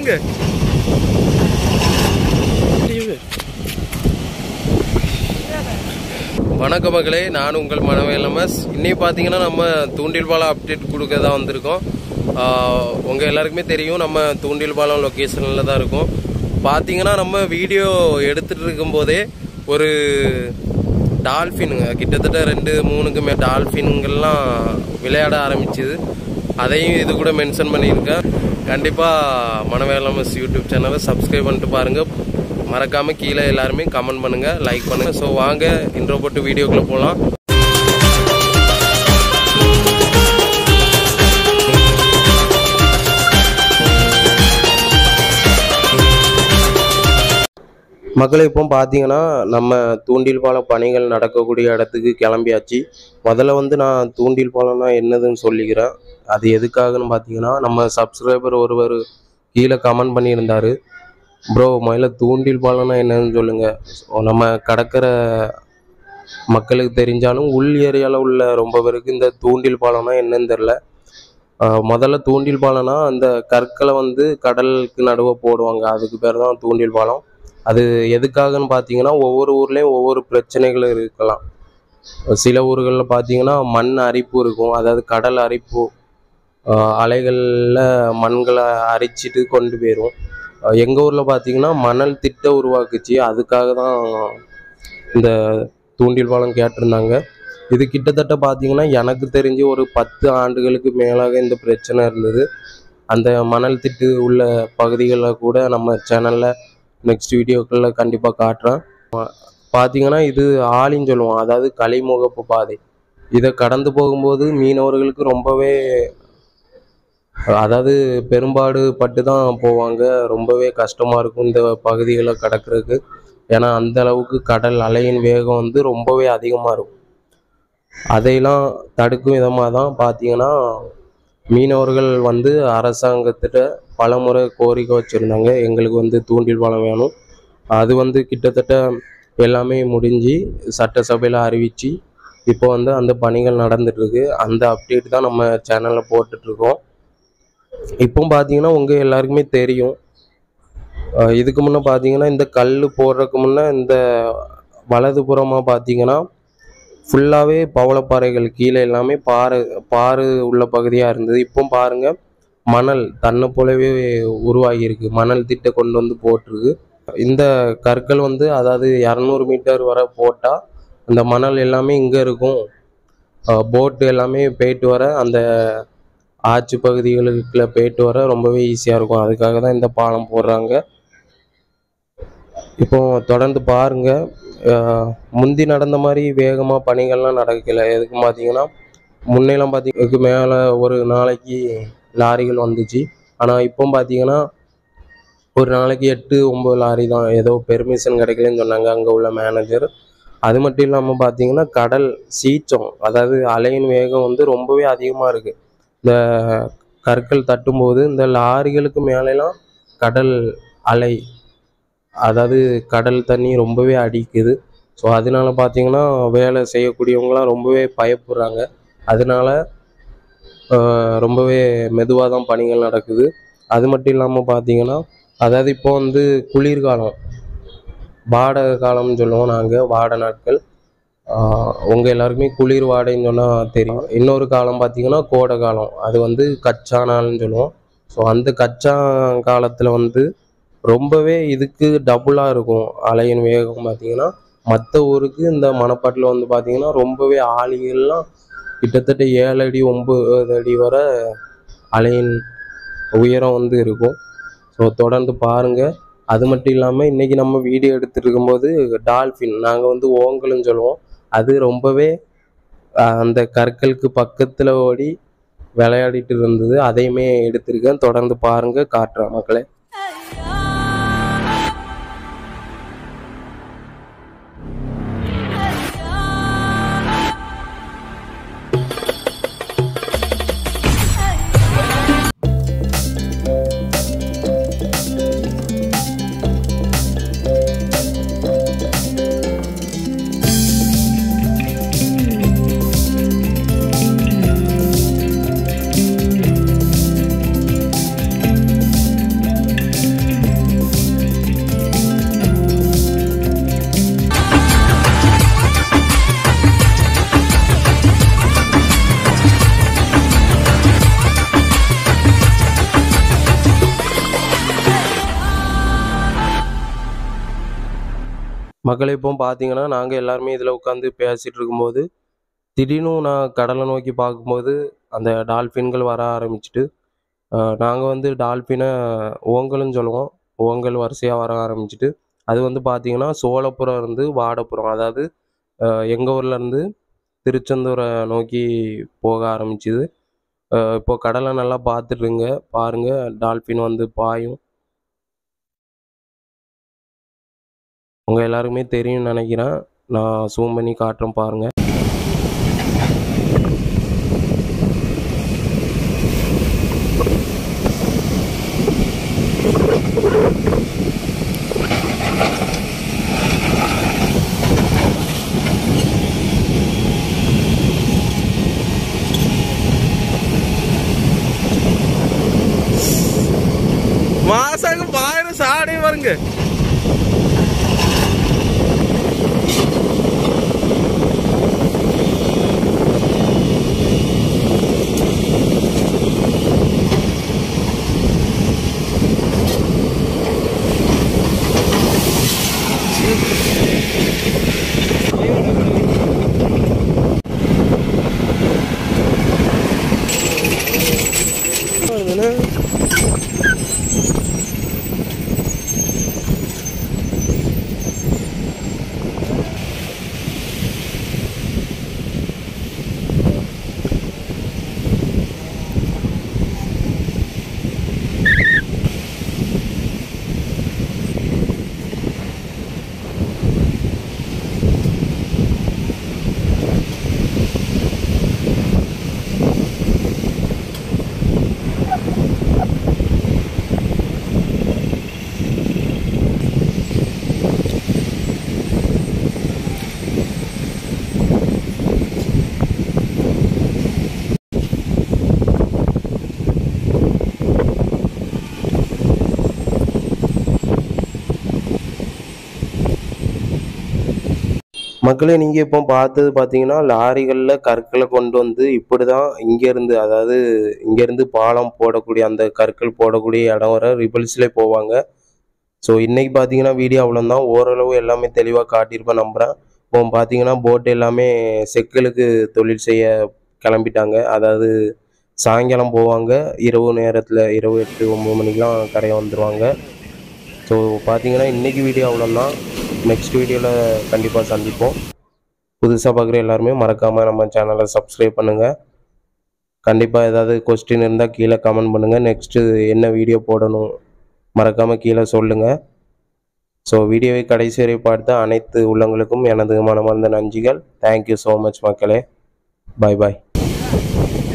எங்க வணக்க மகளே நான் உங்கள் மனவேலமஸ் இன்னைக்கு பார்த்தீங்கன்னா நம்ம தூண்டில் பாலம் அப்டேட் கொடுக்க தான் வந்திருக்கோம் ஆஹ் உங்க எல்லாருக்குமே தெரியும் நம்ம தூண்டில் பாலம் லொக்கேஷனில் தான் இருக்கோம் பார்த்தீங்கன்னா நம்ம வீடியோ எடுத்துட்டு இருக்கும்போதே ஒரு டால்ஃபினுங்க கிட்டத்தட்ட ரெண்டு மூணுக்கு மே டால்ஃபின்கள்லாம் விளையாட ஆரம்பிச்சுது அதையும் இது கூட மென்ஷன் பண்ணியிருக்கேன் கண்டிப்பாக மனவேலமஸ் யூடியூப் சேனலை சப்ஸ்கிரைப் பண்ணிட்டு பாருங்கள் மறக்காம கீழே எல்லாருமே கமெண்ட் பண்ணுங்க லைக் பண்ணுங்க ஸோ வாங்க இன்ட்ரோ போட்டு வீடியோக்குள்ள போகலாம் மக்களை இப்போ பார்த்தீங்கன்னா நம்ம தூண்டில் பாலம் பணிகள் நடக்கக்கூடிய இடத்துக்கு கிளம்பியாச்சு முதல்ல வந்து நான் தூண்டில் பாலம்னா என்னதுன்னு சொல்லிக்கிறேன் அது எதுக்காகன்னு பார்த்தீங்கன்னா நம்ம சப்ஸ்கிரைபர் ஒருவர் கீழே கமெண்ட் பண்ணியிருந்தாரு ப்ரோ முதல்ல தூண்டில் பாலம்னா என்னன்னு சொல்லுங்க So, நம்ம கடற்கரை மக்களுக்கு தெரிஞ்சாலும் உள் ஏரியாவில் உள்ள ரொம்ப பேருக்கு இந்த தூண்டில் பாலம்னா என்னன்னு தெரில ஆஹ் முதல்ல தூண்டில் பாலம்னா அந்த கற்களை வந்து கடலுக்கு நடுவே போடுவாங்க அதுக்கு பேர் தான் தூண்டில் பாலம் அது எதுக்காகன்னு பார்த்தீங்கன்னா ஒவ்வொரு ஊர்லேயும் ஒவ்வொரு பிரச்சனைகள் இருக்கலாம் சில ஊர்களில் பார்த்தீங்கன்னா மண் அரிப்பு இருக்கும் அதாவது கடல் அரிப்பு ஆஹ் அலைகளில் மண்களை அரிச்சிட்டு கொண்டு போயிடும் எங்கள் ஊரில் பார்த்தீங்கன்னா மணல் திட்ட உருவாக்குச்சு அதுக்காக தான் இந்த தூண்டில் பாலம் கேட்டிருந்தாங்க இது கிட்டத்தட்ட பார்த்தீங்கன்னா எனக்கு தெரிஞ்சு ஒரு பத்து ஆண்டுகளுக்கு மேலாக இந்த பிரச்சனை இருந்தது அந்த மணல் திட்டு உள்ள பகுதிகளில் கூட நம்ம சேனலில் நெக்ஸ்ட் வீடியோக்களில் கண்டிப்பாக காட்டுறேன் பார்த்தீங்கன்னா இது ஆலின்னு சொல்லுவோம் அதாவது கலிமுகப்பு பாதை இதை கடந்து போகும்போது மீனவர்களுக்கு ரொம்பவே அதாவது பெரும்பாடு பட்டு தான் போவாங்க ரொம்பவே கஷ்டமாக இருக்கும் இந்த பகுதிகளை கடக்கிறதுக்கு ஏன்னா அந்த அளவுக்கு கடல் அலையின் வேகம் வந்து ரொம்பவே அதிகமாக இருக்கும் அதையெல்லாம் தடுக்கும் விதமாக தான் பார்த்தீங்கன்னா மீனவர்கள் வந்து அரசாங்கத்திட்ட பலமுறை கோரிக்கை வச்சுருந்தாங்க எங்களுக்கு வந்து தூண்டில் பாலம் வேணும் அது வந்து கிட்டத்தட்ட எல்லாமே முடிஞ்சு சட்டசபையில் அறிவித்து இப்போ வந்து அந்த பணிகள் நடந்துட்டுருக்கு அந்த அப்டேட் தான் நம்ம சேனலில் போட்டுட்ருக்கோம் இப்போ பார்த்தீங்கன்னா உங்கள் எல்லாருக்குமே தெரியும் அஹ் இதுக்கு முன்னே பார்த்தீங்கன்னா இந்த கல் போடுறதுக்கு முன்னே இந்த வலதுபுறமாக பார்த்தீங்கன்னா ஃபுல்லாகவே பவளப்பாறைகள் கீழே எல்லாமே பாறை பாறை உள்ள பகுதியாக இருந்தது இப்போ பாருங்க மணல் தன்னை போலவே உருவாகி இருக்கு மணல் திட்ட கொண்டு வந்து போட்டிருக்கு இந்த கற்கள் வந்து அதாவது இரநூறு மீட்டர் வரை போட்டால் அந்த மணல் எல்லாமே இங்கே இருக்கும் போட்டு எல்லாமே போயிட்டு வர அந்த ஆற்று பகுதிகளுக்குள்ள போயிட்டு வர ரொம்பவே ஈஸியாக இருக்கும் அதுக்காக தான் இந்த பாலம் போடுறாங்க இப்போ தொடர்ந்து பாருங்க அஹ் முந்தி நடந்த மாதிரி வேகமாக பணிகள்லாம் நடக்கல எதுக்கு பார்த்தீங்கன்னா முன்னெல்லாம் பார்த்தீங்கன்னா மேலே ஒரு நாளைக்கு லாரிகள் வந்துச்சு ஆனால் இப்போ பார்த்தீங்கன்னா ஒரு நாளைக்கு எட்டு ஒம்பது லாரி தான் ஏதோ பெர்மிஷன் கிடைக்கலன்னு சொன்னாங்க அங்கே உள்ள மேனேஜர் அது மட்டும் இல்லாமல் பார்த்தீங்கன்னா கடல் சீற்றம் அதாவது அலையின் வேகம் வந்து ரொம்பவே அதிகமாக இருக்குது இந்த கற்கள் தட்டும்போது இந்த லாரிகளுக்கு மேலெலாம் கடல் அலை அதாவது கடல் தண்ணி ரொம்பவே அடிக்குது ஸோ அதனால பார்த்தீங்கன்னா வேலை செய்யக்கூடியவங்களாம் ரொம்பவே பயப்படுறாங்க அதனால ஆஹ், ரொம்பவே மெதுவாக தான் பணிகள் நடக்குது அது மட்டும் இல்லாமல் பார்த்தீங்கன்னா அதாவது இப்போ வந்து குளிர்காலம் வாடகை காலம்னு சொல்லுவோம் நாங்கள் வாடை நாட்கள் உங்கள் எல்லாருக்குமே குளிர் வாடைன்னு சொன்னால் தெரியும் இன்னொரு காலம் பார்த்தீங்கன்னா கோடை காலம் அது வந்து கச்சா நாள்னு சொல்லுவோம் ஸோ அந்த கச்சா காலத்தில் வந்து ரொம்பவே இதுக்கு டபுளாக இருக்கும் அலையின் வேகம் பார்த்தீங்கன்னா மற்ற ஊருக்கு இந்த மணப்பாட்டில் வந்து பார்த்தீங்கன்னா ரொம்பவே ஆளிகள்லாம் கிட்டத்தட்ட ஏழு அடி ஒம்பது அடி வரை அலையின் உயரம் வந்து இருக்கும் ஸோ தொடர்ந்து பாருங்கள் அது மட்டும் இல்லாமல் இன்றைக்கி நம்ம வீடியோ எடுத்துட்டு இருக்கும்போது டால்ஃபின் நாங்கள் வந்து ஓங்கல்னு சொல்லுவோம் அது ரொம்பவே அஹ், அந்த கற்களுக்கு பக்கத்தில் ஓடி விளையாடிட்டு இருந்தது அதையுமே எடுத்திருக்கேன் தொடர்ந்து பாருங்கள் காட்டுறேன் மக்களே மக்களே இப்போ பார்த்தீங்கன்னா நாங்கள் எல்லாருமே இதில் உட்காந்து பேசிகிட்டு இருக்கும்போது திடீர்னு நான் கடலை நோக்கி பார்க்கும்போது அந்த டால்ஃபின்கள் வர ஆரம்பிச்சிட்டு நாங்கள் வந்து டால்ஃபினை ஓங்கல்னு சொல்லுவோம் ஓங்கல் வரிசையாக வர ஆரம்பிச்சிட்டு அது வந்து பார்த்தீங்கன்னா சோழப்புரம் இருந்து வாடப்புறம் அதாவது எங்கள் ஊர்லேருந்து திருச்செந்தூரை நோக்கி போக ஆரம்பிச்சுது இப்போ கடலை நல்லா பார்த்துட்டுருங்க பாருங்கள் டால்ஃபின் வந்து பாயும் உங்கள் எல்லாருக்குமே தெரியும்னு நினைக்கிறேன் நான் ஜூம் பண்ணி காட்டுறேன் பாருங்கள் மாசாங்க பாயிரம் சாடே வருங்க வருதுண்ணே மக்களே நீங்கள் இப்போ பார்த்தது பார்த்தீங்கன்னா லாரிகளில் கற்களை கொண்டு வந்து இப்படி தான் இங்கேருந்து அதாவது இங்கேருந்து பாலம் போடக்கூடிய அந்த கற்கள் போடக்கூடிய இடம் வர ரிபல்ஸ்லேயே போவாங்க ஸோ இன்றைக்கி பார்த்தீங்கன்னா வீடியோ அவ்வளோதான் ஓரளவு எல்லாமே தெளிவாக காட்டியிருப்பேன் நம்புகிறேன் இப்போ பார்த்தீங்கன்னா போட் எல்லாமே செக்கலுக்கு தொழில் செய்ய கிளம்பிட்டாங்க அதாவது சாயங்காலம் போவாங்க இரவு நேரத்தில் இரவு எட்டு ஒம்பது மணிக்கெலாம் கரையை வந்துடுவாங்க ஸோ பார்த்தீங்கன்னா இன்றைக்கி வீடியோ அவ்வளோதான் நெக்ஸ்ட் வீடியோவில் கண்டிப்பாக சந்திப்போம் புதுசாக பார்க்குற எல்லாருமே மறக்காமல் நம்ம சேனலை சப்ஸ்கிரைப் பண்ணுங்கள் கண்டிப்பாக ஏதாவது கொஸ்டின் இருந்தால் கீழே கமெண்ட் பண்ணுங்கள் நெக்ஸ்ட்டு என்ன வீடியோ போடணும் மறக்காமல் கீழே சொல்லுங்கள் ஸோ வீடியோவை கடைசி வரை பார்த்த அனைத்து உள்ளங்களுக்கும் எனது மனமார்ந்த நன்றிகள் தேங்க்யூ ஸோ மச் மக்களே பாய் பாய்